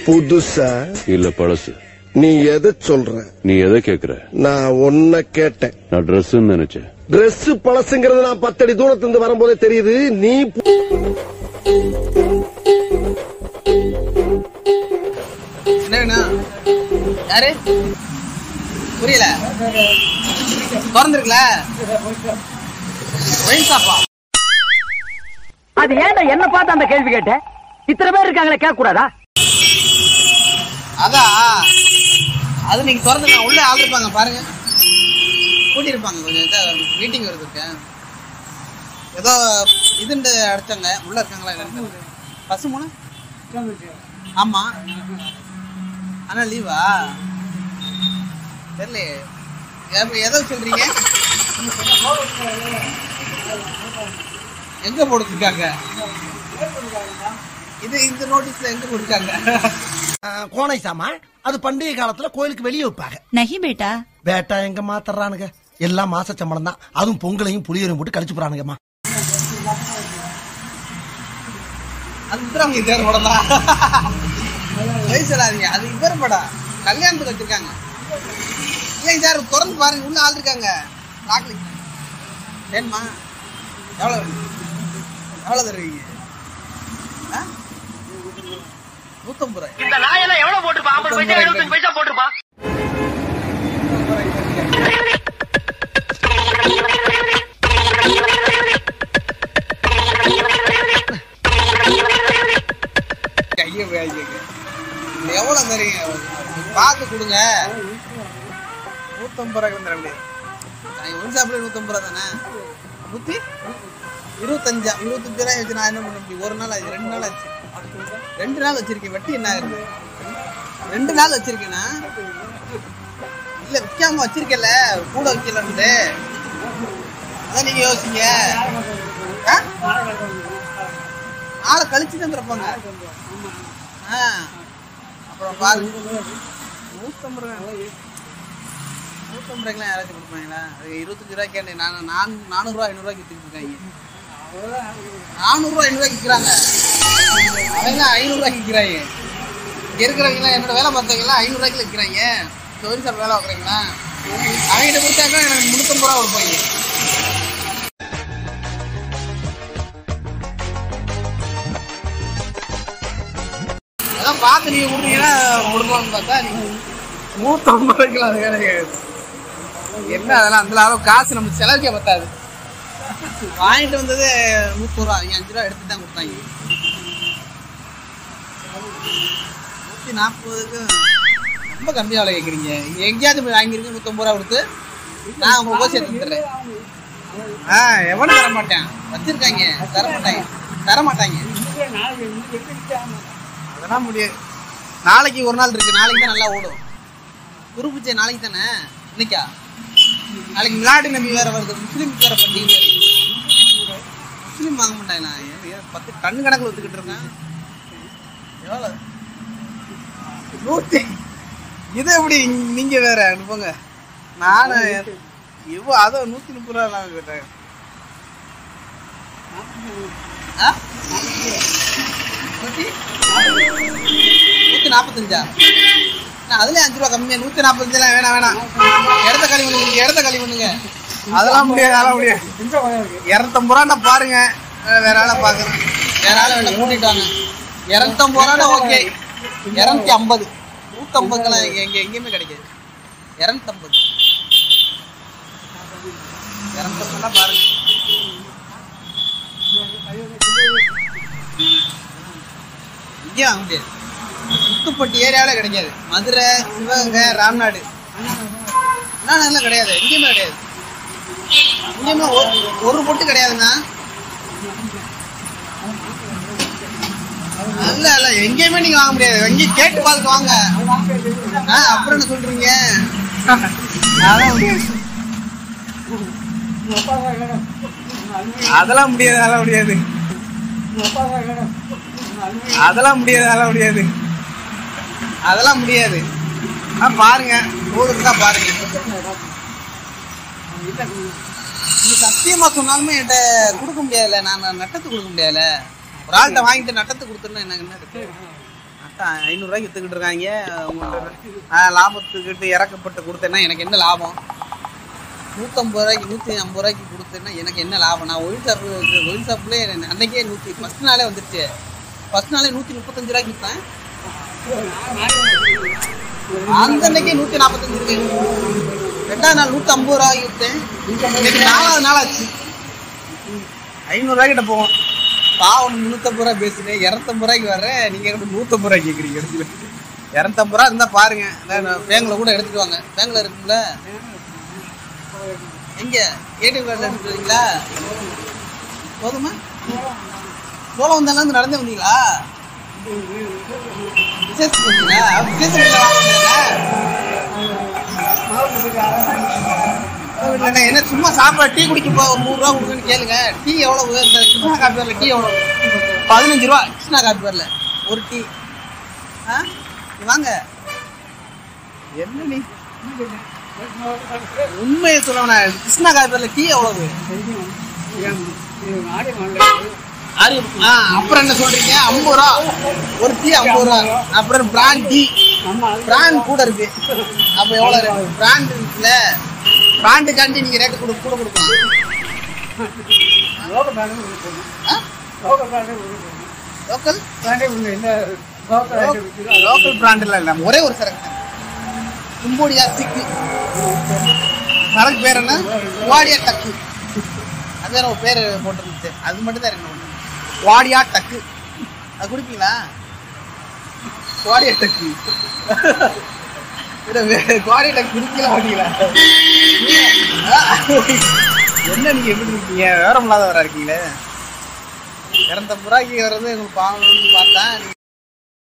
புதுசா இல்ல பழசு நீ எதை சொல்ற நீ எதை கேக்குற நான் ஒன்ன கேட்டேன் நான் Dress நினைச்சேன் Dress பழசுங்கிறது நான் பத்தடி தூரத்துல இருந்து வரும்போதே தெரியுது நீ பு- என்ன வேணும் யாரு புரியல திறந்துருக்குல ஒயின் ஷாப்பா அது ஏன்டா என்ன பார்த்து அந்த கேள்வி கேட்ட இத்தனை பேர் இருக்காங்களே கேட்க கூடாதா அதான் அது நீங்க திறந்துங்க உள்ள ஆள் இருப்பாங்க பாருங்க கூட்டி இருப்பாங்க கொஞ்சம் இதா மீட்டிங் வருது இருக்கேன் ஏதோ இதுண்டு அடிச்சாங்க உள்ள இருக்காங்களா என்னன்னு பசு மூணு ஆமா ஆனா லீவா தெரியலையே எப்ப- எதை சொல்றீங்க எங்க போட்டுருக்காங்க இது இந்த நோட்டீஸ்ல எங்க போட்டுருக்காங்க கோணை சாமான் அது பண்டிகை காலத்துல கோயிலுக்கு வெளியே வைப்பாங்க நஹி பேட்டா பேட்டா எங்க மாத்தறானுங்க எல்லாம் மாச சம்பளம் தான் அதுவும் பொங்கலையும் புளியரையும் போட்டு கழிச்சு போறானுங்கம்மா அது உத்தரவங்க தேர் படம் தான் வயசு சொல்லாதீங்க அது இவர் படம் கல்யாணத்துக்கு வச்சிருக்காங்க இல்லைங்க சார் திறந்து பாருங்க உள்ள ஆள் இருக்காங்க லாக்லி வேணுமா எவ்வளோ வேணும் எவ்வளோ தருவீங்க ஆ? நூத்தம்பது ரூபாய் இந்த நாயெல்லாம் எவ்வளவு போட்டுருப்பா ஐம்பது பைசா எழுபத்தஞ்சு பைசா போட்டுருப்பா கையை வேலைக்கு எவ்வளோ தரீங்க பார்த்து கொடுங்க நூற்றம்பது ரூபாய்க்கு தர முடியாது ஒன் சாப்பிட நூற்றம்பது ரூபா தானே நூற்றி இருபத்தஞ்சா இருபத்தஞ்சு ரூபாய் வச்சு நான் என்ன பண்ண முடியும் ஒரு நாள் ஆச்சு ரெண்டு நாள் ஆச்சு ரெண்டு நாள் வச்சிருக்கேன் வட்டி என்ன ஆகுது ரெண்டு நாள் வச்சிருக்கேனா இல்ல விற்காம வச்சிருக்கல கூட வைக்கலன்ட்டு அதான் நீங்க யோசிங்க ஆ? ஆளை கழிச்சு தான் திறப்பாங்க ஆ அப்புறம் பாருங்க நூற்றம்பது ரூபாய் நூற்றம்பது ரூபாய்க்குலாம் யாராச்சும் கொடுப்பாங்களா அது இருபத்தஞ்சு ரூபாய் கேட்டேன் நான் நான் நானூறுரூவா ஐநூறுரூவாய்க்கு வித்துக்கிட்டு இருக்காங்க நானூறுரூவா ஐநூறுரூவாய்க்கு விற்கிறாங்க அவங்க ஐநூறுரூவாய்க்கு விற்கிறாங்க இங்கே இருக்கிறவங்களாம் என்னோட வேலை பார்த்தவங்களாம் ஐநூறுரூவாய்க்கு விற்கிறாங்க தொழில் சார் வேலை பார்க்குறீங்களா அவங்ககிட்ட கொடுத்தாக்க எனக்கு முந்நூற்றம்பது ரூபா கொடுப்பாங்க அதான் பார்த்து நீங்க கொடுத்தீங்கன்னா கொடுக்கலாம்னு பார்த்தா நீங்க நூற்றம்பது ரூபாய்க்குலாம் அது கிடையாது என்ன அதெல்லாம் அந்த அளவு காசு நம்ம செலவுக்கே பத்தாது வாங்கிட்டு வந்தது நூற்றூறு ரூபா அவங்க அஞ்சு ரூபா எடுத்து தான் கொடுத்தாங்க நூற்றி நாற்பதுக்கு ரொம்ப கம்மியாக விலை கேட்குறீங்க எங்கேயாவது போய் வாங்கியிருக்கு நூற்றம்பது ரூபா கொடுத்து நான் உங்களுக்கு போய் சேர்த்து தந்துடுறேன் ஆ எவனும் தர மாட்டேன் வச்சிருக்காங்க தர மாட்டாங்க தர மாட்டாங்க அதெல்லாம் முடியாது நாளைக்கு ஒரு நாள் இருக்கு நாளைக்கு தான் நல்லா ஓடும் குரு பூஜை நாளைக்கு தானே இன்னைக்கா நாளைக்கு மிலாடி நபி வேற வருது முஸ்லீம் வேற பண்டிகை வேற. முஸ்லீம் வாங்க மாட்டாங்களா ஏன் ஏன் பத்து டன் கணக்கில் ஒத்துக்கிட்டு இருக்கேன் எவ்வளோ நூத்தி இது எப்படி நீங்க வேற அனுப்புங்க நானு இவ்வளோ அதை நூத்தி முப்பது ரூபா நான் கேட்டேன் ஆ? நூத்தி நூத்தி நாற்பத்தஞ்சா நான் அதுலயே அஞ்சு ரூபா கம்மியா நூத்தி நாற்பத்தஞ்சுலாம் வேணாம் வேணாம் இடத்த களி பண்ணுங்க இடத்த களி பண்ணுங்க அதெல்லாம் முடியாது அதெல்லாம் முடியாது இரநூத்தம்பது ரூபா நான் பாருங்க அஹ் வேற ஆளை பாக்குறேன் வேற ஆளை வேணா கூட்டிட்டு வாங்க இரநூத்தம்பது ரூபா ஓகே இரநூத்தி ஐம்பது நூத்தம்பதுக்கெல்லாம் எங்க எங்க எங்கேயுமே கிடைக்காது இரநூத்தம்பது இரநூத்தம்பதுலாம் பாருங்க இங்கேயும் வாங்க முடியாது முத்துப்பட்டி ஏரியாவில கிடைக்காது மதுரை சிவகங்கை ராம்நாடு எல்லாம் கிடையாது எங்கேயுமே கிடையாது எங்கேயுமே ஒரு- ஒரு பொட்டு கிடையாதுண்ணா இல்ல இல்ல எங்கேயுமே நீங்க வாங்க முடியாது எங்கேயும் கேட்டு பார்த்துட்டு வாங்க ஆ, அப்புறம் என்ன சொல்றீங்க அதெல்லாம் முடியாது அதெல்லாம் முடியாது அதெல்லாம் முடியாது அதெல்லாம் முடியாது அதெல்லாம் முடியாது அதெல்லாம் முடியாது ஆ பாருங்க ஊர் இருந்தா பாருங்க நீ சத்தியமா சொன்னாலுமே என்கிட்ட கொடுக்க முடியாதுல்ல நான் நான் நட்டத்து கொடுக்க முடியாதுல்ல ஒரு ஆள்கிட்ட வாங்கிட்டு நட்டத்து கொடுத்துருந்தா எனக்கு என்ன இருக்கு அதான் ஐநூறுரூவாய்க்கு வித்துக்கிட்டு இருக்காங்க உங்கள்ட்ட ஆ, லாபத்துக்கிட்டு இறக்கப்பட்டு கொடுத்தேன்னா எனக்கு என்ன லாபம் நூற்றம்பது ரூபாய்க்கு நூற்றி ஐம்பது ரூபாய்க்கு கொடுத்தேன்னா எனக்கு என்ன லாபம் நான் ஒயின் ஷாப்பு ஒயின் ஷாப்லேயே அன்னைக்கே நூற்றி ஃபஸ்ட் நாளே வந்துருச்சு ஃபஸ்ட் நாளே நூற்றி முப்பத்தஞ்சு ரூபாய்க்கு விற்றேன் அந்த அன்னைக்கே நூற்றி நாற்பத்தஞ்சு இருக்கு ரெண்டாவது நாள் நூற்றி ஐம்பது ரூபாய்க்கு விற்றேன் இன்னைக்கு நாலாவது நாள் ஆச்சு ஐநூறுரூவாய்க்கிட்ட போவோம் பாவம் முந்நூற்றம்பது ரூபா பேசுனேன் இரநூத்தம்பது ரூபாய்க்கு வர்றேன் நீங்கள் எப்படி நூற்றம்பது ரூபாய்க்கு கேட்குறீங்க இரநூத்தம்பது ரூபா இருந்தால் பாருங்க பேங்கில் கூட எடுத்துட்டு வாங்க பேங்கில் இருக்கும்ல எங்க ஏடிஎம் கார்டில் எடுத்துட்டு வரீங்களா போதுமா சோழம் வந்தாலும் நடந்தே வந்தீங்களா விசேஷத்துக்கு வந்தீங்களா விசேஷத்துக்கு வாங்க என்ன சும்மா சாப்பாடு டீ குடிக்க போ ஒரு நூறுரூவா கொடுக்குன்னு கேளுங்க டீ எவ்வளோ இந்த கிருஷ்ணா காப்பி வரல டீ எவ்வளோ பதினஞ்சு ரூபா கிருஷ்ணா காப்பி வரல ஒரு டீ ஆ நீ வாங்க என்ன நீ உண்மையை சொல்லவனா கிருஷ்ணா காப்பி வரல டீ எவ்வளவு ஆரி- ஆ, அப்புறம் என்ன சொல்றீங்க ஐம்பது ரூபா ஒரு டீ ஐம்பது ரூபா அப்புறம் பிராண்ட் டீ பிராண்ட் கூட இருக்கு அப்ப எவ்வளவு ரேட் பிராண்ட் இருக்குல்ல பிராண்டுக்காண்டி நீங்க ரேட்டு கூட கூட கொடுக்கலாம் ஆ? லோக்கல் லோக்கல் பிராண்ட்ல இல்ல ஒரே ஒரு சரக்கு தான். கும்போடியா திக்கு சரக்கு பேர் என்ன வாடியா டக்கு அது வேற ஒரு பேர் போட்டுருந்துச்சு அது மட்டும் தான் இருக்கு வாடியா டக்கு அது குடிப்பீங்களா வாடியா டக்கு இல்ல, வே- வாடியா டக்கு குடிக்கலாம் மாட்டீங்களா என்ன நீங்க எப்படி இருக்கீங்க வேற இல்லாதவரா இருக்கீங்களே இரநூத்தம்பது ரூபாய்க்கு வர்றது உங்களுக்கு பாவம்னு பார்த்தா